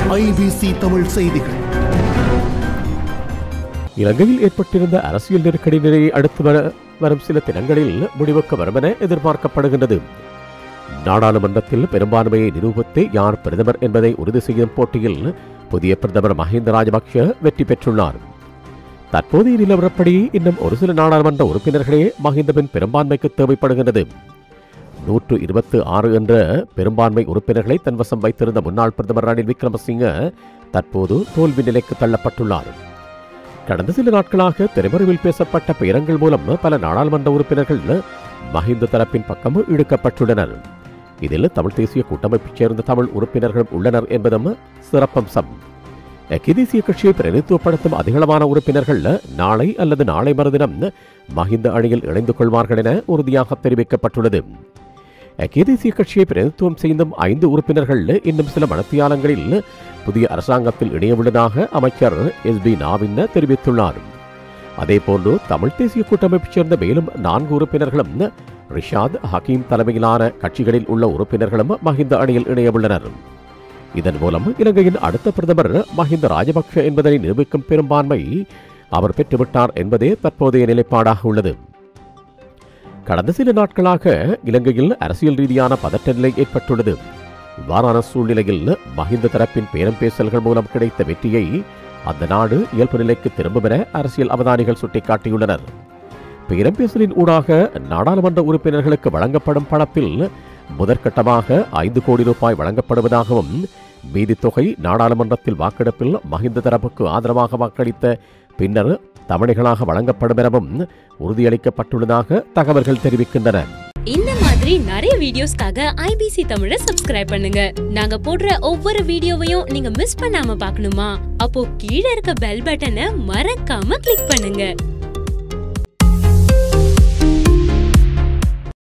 IBC Tamil செய்திகள் இலங்கையில் ஏற்பட்டிருந்த அரசியல் நெருக்கடி நிலையை அடுத்து வர வரும் சில தினங்களில் முடிவுக்கு வரும் என எதிர்பார்க்கப்படுகின்றது நாடாளுமன்றத்தில் பெரும்பான்மையை நிரூபித்து யார் பிரதமர் என்பதை உறுதி செய்யும் போட்டியில் புதிய பிரதமர் மஹிந்த ராஜபக்ஷ வெற்றி பெற்றுள்ளார் தற்போதைய நிலவரப்படி இன்னும் ஒரு சில நாடாளுமன்ற உறுப்பினர்களே மஹிந்தவின் பெரும்பான்மைக்கு தேவைப்படுகின்றது நூற்று இருபத்து ஆறு என்ற பெரும்பான்மை உறுப்பினர்களை தன்வசம் வைத்திருந்த முன்னாள் பிரதமர் ரணில் விக்ரமசிங்க தற்போது தோல்வி நிலைக்கு தள்ளப்பட்டுள்ளார் கடந்த சில நாட்களாக திரைமறைவில் பேசப்பட்ட பெயரங்கள் மூலம் பல நாடாளுமன்ற உறுப்பினர்கள் மஹிந்த தரப்பின் பக்கம் இழுக்கப்பட்டுள்ளனர் இதில் தமிழ் தேசிய கூட்டமைப்பைச் சேர்ந்த தமிழ் உறுப்பினர்களும் உள்ளனர் என்பதும் சிறப்பம்சம் ஐக்கிய தேசிய கட்சியை பிரதித்துவப்படுத்தும் அதிகளவான உறுப்பினர்கள் நாளை அல்லது நாளை மறுதினம் மஹிந்த அணியில் இணைந்து கொள்வார்கள் என உறுதியாக தெரிவிக்கப்பட்டுள்ளது ஐக்கிய தேசிய கட்சியை பிரதித்துவம் செய்தும் ஐந்து உறுப்பினர்கள் இன்னும் சில மனத்தியாலங்களில் புதிய அரசாங்கத்தில் இணையவுள்ளதாக அமைச்சர் எஸ் பி நாவின்ன தெரிவித்துள்ளார் அதேபோன்று தமிழ் தேசிய கூட்டமைப்பைச் சேர்ந்த மேலும் நான்கு உறுப்பினர்களும் ரிஷாத் ஹக்கீம் தலைமையிலான கட்சிகளில் உள்ள உறுப்பினர்களும் மஹிந்த அணியில் இணையவுள்ளனர் இதன் மூலம் இலங்கையின் அடுத்த பிரதமர் மஹிந்த ராஜபக்ஷ என்பதனை நிரூபிக்கும் பெரும்பான்மை அவர் பெற்றுவிட்டார் என்பதே தற்போதைய நிலைப்பாடாக உள்ளது கடந்த சில நாட்களாக இலங்கையில் அரசியல் ரீதியான பதட்ட நிலை ஏற்பட்டுள்ளது இவ்வாறான சூழ்நிலையில் மஹிந்த தரப்பின் பேரம் பேசல்கள் மூலம் கிடைத்த வெற்றியை அந்த நாடு இயல்பு நிலைக்கு திரும்பும் என அரசியல் அவதானிகள் சுட்டிக்காட்டியுள்ளனர் பேரம் பேசலின் ஊடாக நாடாளுமன்ற உறுப்பினர்களுக்கு வழங்கப்படும் பணத்தில் முதற்கட்டமாக ஐந்து கோடி ரூபாய் வழங்கப்படுவதாகவும் மீதி தொகை நாடாளுமன்றத்தில் வாக்கெடுப்பில் மஹிந்த தரப்புக்கு ஆதரவாக வாக்களித்த பின்னர் தவணைகளாக வழங்கப்படும் எனவும் உறுதியளிக்கப்பட்டுள்ளதாக தகவல்கள் தெரிவிக்கின்றன இந்த மாதிரி நிறைய வீடியோஸ்க்காக ஐபிசி தமிழை சப்ஸ்கிரைப் பண்ணுங்க நாங்க போடுற ஒவ்வொரு வீடியோவையும் நீங்க மிஸ் பண்ணாம பார்க்கணுமா அப்போ கீழே இருக்க பெல் பட்டனை மறக்காம கிளிக் பண்ணுங்க